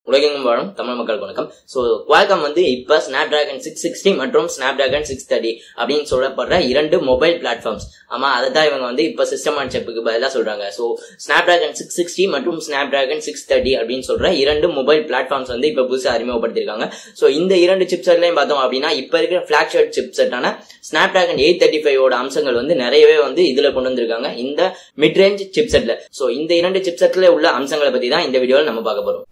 உலகெங்கும் வாழும் தமிழ் மக்களுக்கு வணக்கம் ஸோ குவால்காம் வந்து இப்போ ஸ்னாப் டிராகன் சிக்ஸ் சிக்ஸ்டி மற்றும் ஸ்னாப் டிராகன் சிக்ஸ் தேர்ட்டி அப்படின்னு சொல்லப்படுற இரண்டு மொபைல் பிளாட்ஃபார்ம்ஸ் ஆமா அதை தான் இவங்க வந்து இப்போ சிஸ்டம் ஆன் செப்புக்கு பதிலாக சொல்றாங்க so Snapdragon six sixty மற்றும் ஸ்னாப் டிராகன் சிக்ஸ் தேர்ட்டி அப்படின்னு சொல்ற இரண்டு மொபைல் பிளாட்ஃபார்ம்ஸ் வந்து இப்போ புதுசாக அறிமுகப்படுத்திருக்காங்க ஸோ இந்த இரண்டு சிப்செட்லையும் பார்த்தோம் அப்படின்னா இப்போ இருக்கிற ஃபிளாக்ஷிப் சிப்செட்டான ஸ்னாப் டிராகன் எயிட் தேர்ட்டி ஃபைவோட அம்சங்கள் வந்து நிறையவே வந்து இதுல கொண்டு வந்திருக்காங்க இந்த மிட் ரேஞ்ச் சிப்செட்ல ஸோ இந்த இரண்டு சிப்செட்ல உள்ள அம்சங்களை பத்தி தான் இந்த வீடியோவில் நம்ம பார்க்க போறோம்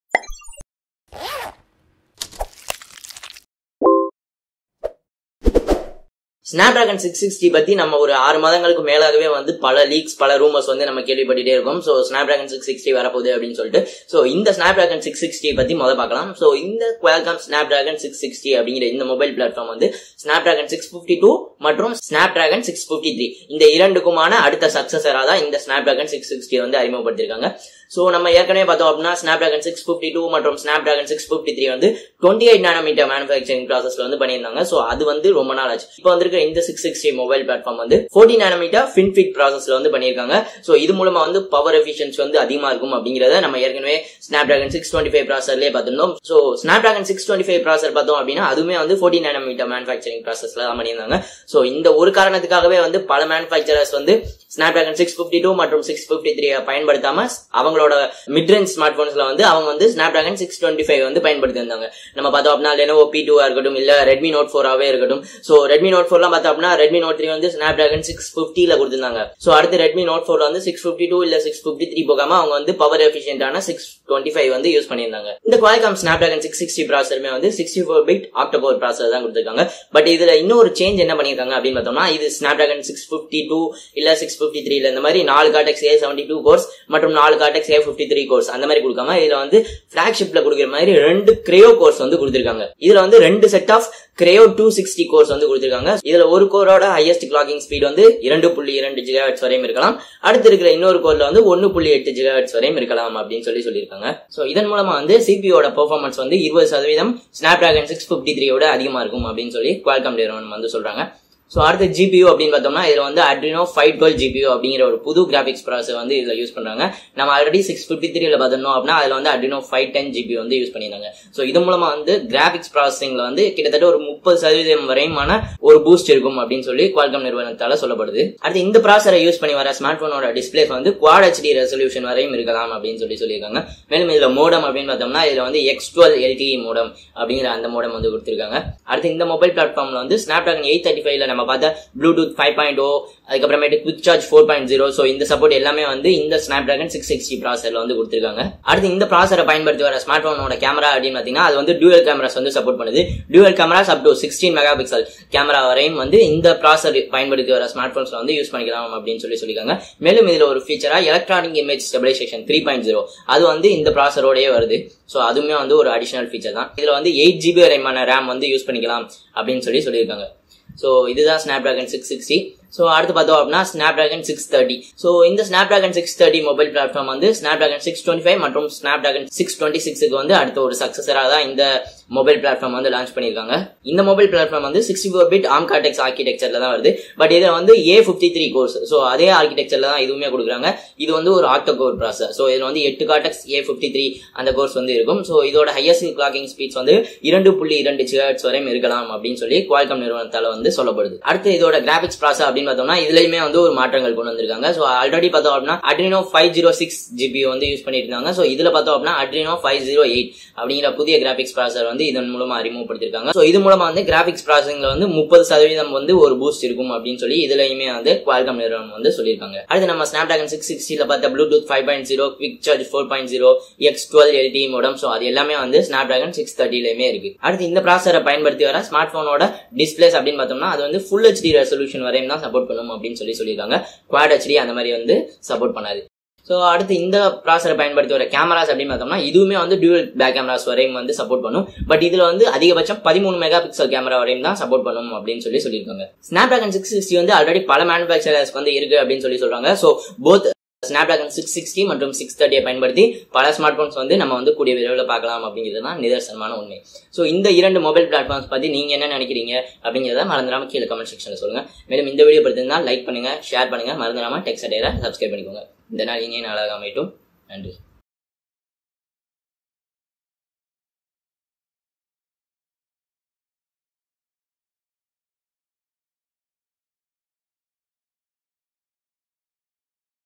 ஸ்னாப் டிராகன் சிக்ஸ் சிக்ஸ்டி பத்தி நம்ம ஒரு ஆறு மாதங்களுக்கு மேலாகவே வந்து பல லீக்ஸ் பல ரூமர்ஸ் வந்து நம்ம கேள்விப்பட்டுட்டே இருக்கோம் so Snapdragon six sixty வரப்போகுது அப்படின்னு சொல்லிட்டு ஸோ இந்த ஸ்னாப் டிராகன் சிக்ஸ் சிக்ஸ்டி பத்தி முதல் பார்க்கலாம் ஸோ இந்த Qualcomm Snapdragon six sixty அப்படிங்கிற இந்த மொபைல் பிளாட்ஃபார்ம் வந்து Snapdragon six fifty two மற்றும் Snapdragon six fifty three இந்த இரண்டுக்குமான அடுத்த சக்சஸராக தான் இந்த ஸ்னாப் டிராகன் சிக்ஸ் சிக்ஸ்டி வந்து அறிமுகப்படுத்திருக்காங்க ஸோ நம்ம ஏற்கனவே பார்த்தோம் அப்படின்னா Snapdragon six fifty two மற்றும் Snapdragon six fifty three வந்து டுவெண்ட்டி எயிட் நானோமீட்டர் மேனுஃபேக்சரிங் ப்ராசஸ்ல வந்து பண்ணியிருந்தாங்க ஸோ அது வந்து ரொம்ப நாள் ஆச்சு இப்போ வந்திருக்க இந்த சிக்ஸ் சிக்ஸ்டி மொபைல் பிளாட்ஃபார்ம் வந்து ஃபோர்ட்டி நானோமீட்டர் ஃபின்ஃபிட் ப்ராசஸ்ல வந்து பண்ணியிருக்காங்க ஸோ இது மூலமா வந்து பவர் எஃபிஷியன்சி வந்து அதிகமா இருக்கும் அப்படிங்கிறத நம்ம ஏற்கனவே Snapdragon six twenty five ப்ராசர்லேயே பார்த்திருந்தோம் so Snapdragon six twenty five processor பார்த்தோம் அப்படின்னா அதுவுமே வந்து ஃபோர்ட்டி நானோமீட்டர் மேனுஃபேக்சரிங் ப்ராசஸ்ல தான் பண்ணியிருந்தாங்க ஸோ இந்த ஒரு காரணத்துக்காகவே வந்து பல மேனுஃபேக்சரர்ஸ் வந்து Snapdragon six fifty two மற்றும் சிக்ஸ் பிப்டி த்ரீ பயன்படுத்தாம அவங்களோட மிட் ரேஞ்ச் ஸ்மார்ட் போன்ஸ்ல வந்து அவங்க வந்து Snapdragon six twenty five வந்து பயன்படுத்தி இருந்தாங்க நம்ம பார்த்தோம் அப்படின்னா லெனோவோ பி டூவா இருக்கட்டும் இல்ல ரெட்மி நோட் ஃபோராவே இருக்கட்டும் ஸோ ரெட்மி நோட் ஃபோர்லாம் பார்த்தோம் அப்படின்னா ரெட்மி நோட் த்ரீ வந்து ஸ்னாப் டிராகன் சிக்ஸ் பிப்டில கொடுத்திருந்தாங்க ஸோ அடுத்து ரெட்மி நோட் ஃபோர்ல வந்து சிக்ஸ் பிப்டி டூ இல்ல சிக்ஸ் பிப்டி த்ரீ போகாம அவங்க வந்து பவர் எஃபிஷியன்டான சிக்ஸ் டுவெண்ட்டி ஃபைவ் வந்து யூஸ் பண்ணியிருந்தாங்க இந்த Qualcomm Snapdragon six sixty ப்ராசருமே வந்து சிக்ஸ்டி ஃபோர் பிட் ஆக்டோபோர் ப்ராசர் தான் கொடுத்திருக்காங்க பட் இதுல இன்னொரு சேஞ்ச் என்ன பண்ணிருக்காங்க அப்படின்னு பார்த்தோம்னா இது Snapdragon six fifty two இல்ல சிக்ஸ் பிப்டி த்ரீ இந்த மாதிரி நாலு Cortex A seventy two cores மற்றும் நாலு Cortex A fifty three cores அந்த மாதிரி கொடுக்காம இதுல வந்து பிளாக்ஷிப்ல கொடுக்குற மாதிரி ரெண்டு கிரேயோ கோர்ஸ் வந்து கொடுத்திருக்காங்க இதுல வந்து ரெண்டு set of Kryo two sixty cores வந்து கொடுத்திருக்காங்க இதுல ஒரு கோரோட ஹையஸ்ட் கிளாக்கிங் ஸ்பீட் வந்து இரண்டு புள்ளி இரண்டு ஜிகாஹெட்ஸ் வரையும் இருக்கலாம் அடுத்து இருக்கிற இன்னொரு கோர்ல வந்து ஒன்னு புள்ளி எட்டு ஜிகாஹெட்ஸ் வரையும் இருக்கலாம் அப்படின்னு சொல்லி சொல்லியிருக்காங்க சோ இதன் மூலமா வந்து சிபியோட பெர்ஃபார்மன்ஸ் வந்து இருபது சதவீதம் ஸ்னாப் டிராகன் சிக்ஸ் பிப்டி த்ரீயோட அதிகமா இருக்கும் அப்படின்னு சொல்லி குவால்காம் நிறுவனம் வந்து சொல்றாங்க ஸோ அடுத்து ஜிபியூ அப்படின்னு பார்த்தோம்னா இதில் வந்து அட்ரினோ ஃபைவ் டுவெல் ஜிபியூ அப்படிங்கிற ஒரு புது கிராஃபிக்ஸ் ப்ராசர் வந்து இதில் யூஸ் பண்ணுறாங்க நம்ம ஆல்ரெடி சிக்ஸ் ஃபிஃப்டி த்ரீல பார்த்தோம் அப்படின்னா அதில் வந்து அட்ரினோ ஃபைவ் டென் ஜிபி வந்து யூஸ் பண்ணியிருந்தாங்க ஸோ இது மூலமா வந்து கிராஃபிக்ஸ் ப்ராசஸிங்ல வந்து கிட்டத்தட்ட ஒரு முப்பது சதவீதம் வரையுமான ஒரு பூஸ்ட் இருக்கும் அப்படின்னு சொல்லி குவால்கம் நிறுவனத்தால சொல்லப்படுது அடுத்து இந்த ப்ராசரை யூஸ் பண்ணி வர ஸ்மார்ட் போனோட டிஸ்பிளே வந்து குவாட் ஹெச்டி ரெசல்யூஷன் வரையும் இருக்கலாம் அப்படின்னு சொல்லி சொல்லியிருக்காங்க மேலும் இதுல மோடம் அப்படின்னு பார்த்தோம்னா இதுல வந்து எக்ஸ் டுவெல் எல்டிஇ மோடம் அப்படிங்கிற அந்த மோடம் வந்து கொடுத்திருக்காங்க அடுத்து இந்த மொபைல் பிளாட்ஃபார்ம்ல வந்து ஸ்னாப் டிராகன் எயிட் தேர்ட்டி ஃபைவ்ல நம்ம பார்த்த ப்ளூடூத் ஃபைவ் பாயிண்ட் ஓ அதுக்கப்புறமேட்டு quick charge four point zero so இந்த சப்போர்ட் எல்லாமே வந்து இந்த ஸ்னாப் டிராகன் சிக்ஸ் சிக்ஸ்டி ப்ராசர்ல வந்து கொடுத்துருக்காங்க அடுத்து இந்த ப்ராசரை பயன்படுத்தி வர ஸ்மார்ட் போனோட கேமரா அப்படின்னு பார்த்தீங்கன்னா அது வந்து டியூவல் கேமராஸ் வந்து சப்போர்ட் பண்ணுது dual cameras up to sixteen megapixel camera வரையும் வந்து இந்த ப்ராசர் பயன்படுத்தி வர ஸ்மார்ட் போன்ஸ்ல வந்து யூஸ் பண்ணிக்கலாம் அப்படின்னு சொல்லி சொல்லியிருக்காங்க மேலும் இதுல ஒரு ஃபீச்சரா electronic image stabilization three point zero அது வந்து இந்த ப்ராசரோடய வருது ஸோ அதுவுமே வந்து ஒரு அடிஷனல் ஃபீச்சர் தான் இதுல வந்து எயிட் ஜிபி வரைமான ரேம் வந்து யூஸ் பண்ணிக்கலாம் அப்படின்னு சொல்லி சொல்லியிருக்காங்க ஸோ இதுதான் Snapdragon six sixty so அடுத்து பார்த்தோம் அப்படின்னா Snapdragon six thirty so இந்த Snapdragon six thirty mobile platform வந்து Snapdragon six twenty five மற்றும் ஸ்னாப் டிராகன் சிக்ஸ் டுவெண்ட்டி சிக்ஸுக்கு வந்து அடுத்த ஒரு சக்சஸராக தான் இந்த மொபைல் பிளாட்ஃபார்ம் வந்து லான்ச் பண்ணியிருக்காங்க இந்த மொபைல் பிளாட்ஃபார்ம் வந்து sixty four bit ARM Cortex ஆர்கிடெக்சர்ல தான் வருது பட் இதில் வந்து A fifty three cores so அதே ஆர்கிடெக்சர்ல தான் இதுவுமே கொடுக்குறாங்க இது வந்து ஒரு ஆக்டோ கோர் ப்ராசர் ஸோ இதில் வந்து எட்டு கார்டெக்ஸ் ஏ ஃபிஃப்டி த்ரீ அந்த கோர்ஸ் வந்து இருக்கும் ஸோ இதோட ஹையஸ்ட் கிளாக்கிங் ஸ்பீட்ஸ் வந்து இரண்டு புள்ளி இரண்டு ஜிஹெட்ஸ் வரையும் இருக்கலாம் அப்படின்னு சொல்லி குவால்கம் நிறுவனத்தால் வந்து சொல்லப்படுது அடுத்து இதோட கிராபிக்ஸ் ப்ராசர் அப்படின்னு பார்த்தோம்னா இதுலயுமே வந்து ஒரு மாற்றங்கள் கொண்டு வந்திருக்காங்க ஸோ ஆல்ரெடி பார்த்தோம் அப்படின்னா Adreno five zero six GPU வந்து யூஸ் பண்ணிட்டு இருந்தாங்க ஸோ இதுல பார்த்தோம் அப்படின்னா அட்ரினோ ஃபைவ் ஜீரோ எயிட் அப்படிங்கிற புதிய கிராபிக்ஸ் ப்ராசர் வந்து இதன் மூலமா அறிமுகப்படுத்திருக்காங்க ஸோ இது மூலமா வந்து கிராபிக்ஸ் ப்ராசஸிங்ல வந்து முப்பது சதவீதம் வந்து ஒரு பூஸ்ட் இருக்கும் அப்படின்னு சொல்லி இதுலயுமே வந்து குவால்கம் நிறுவனம் வந்து சொல்லியிருக்காங்க அடுத்து நம்ம ஸ்னாப் டிராகன் சிக்ஸ் சிக்ஸ்டில பார்த்த Bluetooth five point zero quick charge four point zero X twelve LTE modem so அது எல்லாமே வந்து ஸ்னாப் டிராகன் சிக்ஸ் தேர்ட்டிலயுமே இருக்கு அடுத்து இந்த ப்ராசரை பயன்படுத்தி வர ஸ்மார்ட் போனோட டிஸ்பிளேஸ் அப்படின்னு பார்த்தோம்னா அது வந்து ஃபுல் ஹெச்டி ரெசல்யூஷன் வரையும் தான் சப்போர்ட் பண்ணும் அப்படின்னு சொல்லி சொல்லியிருக்காங்க குவாட் ஹெச்டி அந்த மாதிரி வந்து சப்போர்ட் பண்ணாது ஸோ அடுத்து இந்த ப்ராசரை பயன்படுத்தி வர கேமராஸ் அப்படின்னு பார்த்தோம்னா இதுவுமே வந்து டியூவல் பேக் கேமராஸ் வரையும் வந்து சப்போர்ட் பண்ணும் பட் இதுல வந்து அதிகபட்சம் பதிமூணு மெகா பிக்சல் கேமரா வரையும் தான் சப்போர்ட் பண்ணும் அப்படின்னு சொல்லி சொல்லியிருக்காங்க ஸ்னாப் டிராகன் சிக்ஸ் சிக்ஸ்டி வந்து ஆல்ரெடி பல மேனுஃபேக்சரர்ஸ் வந்து இருக்கு அப்படின்னு சொல்லி சொல்றாங்க so both Snapdragon six sixty மற்றும் சிக்ஸ் தேர்ட்டியை பயன்படுத்தி பல ஸ்மார்ட் போன்ஸ் வந்து நம்ம வந்து கூடிய விரைவில் பார்க்கலாம் அப்படிங்கிறது தான் நிதர்சனமான உண்மை ஸோ இந்த இரண்டு மொபைல் பிளாட்ஃபார்ம்ஸ் பற்றி நீங்கள் என்ன நினைக்கிறீங்க அப்படிங்கிறத மறந்துடாம கீழே கமெண்ட் செக்ஷனில் சொல்லுங்கள் மேலும் இந்த வீடியோ பிடிச்சிருந்தால் லைக் பண்ணுங்கள் ஷேர் பண்ணுங்கள் மறந்துடாம டெக்ஸ்ட் அடையில சப்ஸ்கிரைப் பண்ணிக்கோங்க இந்த நாள் இனிய நாளாக அமையட்டும் நன்றி